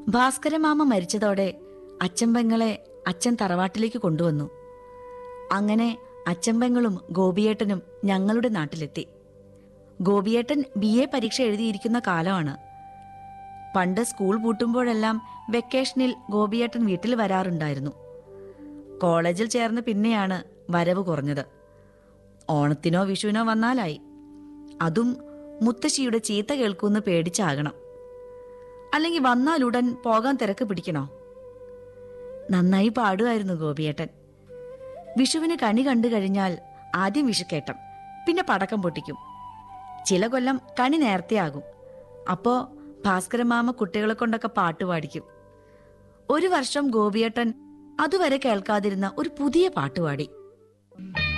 ഭാസ്കരമാമ മരിച്ചതോടെ അച്ഛൻ പെങ്ങളെ അച്ഛൻ തറവാട്ടിലേക്ക് കൊണ്ടുവന്നു അങ്ങനെ അച്ഛൻ പെങ്ങളും ഗോപിയേട്ടനും ഞങ്ങളുടെ നാട്ടിലെത്തി ഗോപിയേട്ടൻ ബി എ പരീക്ഷ എഴുതിയിരിക്കുന്ന കാലമാണ് പണ്ട് സ്കൂൾ പൂട്ടുമ്പോഴെല്ലാം വെക്കേഷനിൽ ഗോപിയേട്ടൻ വീട്ടിൽ വരാറുണ്ടായിരുന്നു കോളേജിൽ ചേർന്ന് പിന്നെയാണ് വരവ് കുറഞ്ഞത് ഓണത്തിനോ വിഷുവിനോ വന്നാലായി അതും മുത്തശ്ശിയുടെ ചീത്ത കേൾക്കുമെന്ന് പേടിച്ചാകണം അല്ലെങ്കിൽ വന്നാലുടൻ പോകാൻ തിരക്ക് പിടിക്കണോ നന്നായി പാടുമായിരുന്നു ഗോപിയേട്ടൻ വിഷുവിന് കണി കണ്ടു കഴിഞ്ഞാൽ ആദ്യം വിഷുക്കേട്ടം പിന്നെ പടക്കം പൊട്ടിക്കും ചില കൊല്ലം കണി നേരത്തെ ആകും അപ്പോ ഭാസ്കരമാമ കുട്ടികളെ കൊണ്ടൊക്കെ പാട്ട് പാടിക്കും ഒരു വർഷം ഗോപിയേട്ടൻ അതുവരെ കേൾക്കാതിരുന്ന ഒരു പുതിയ പാട്ട് പാടി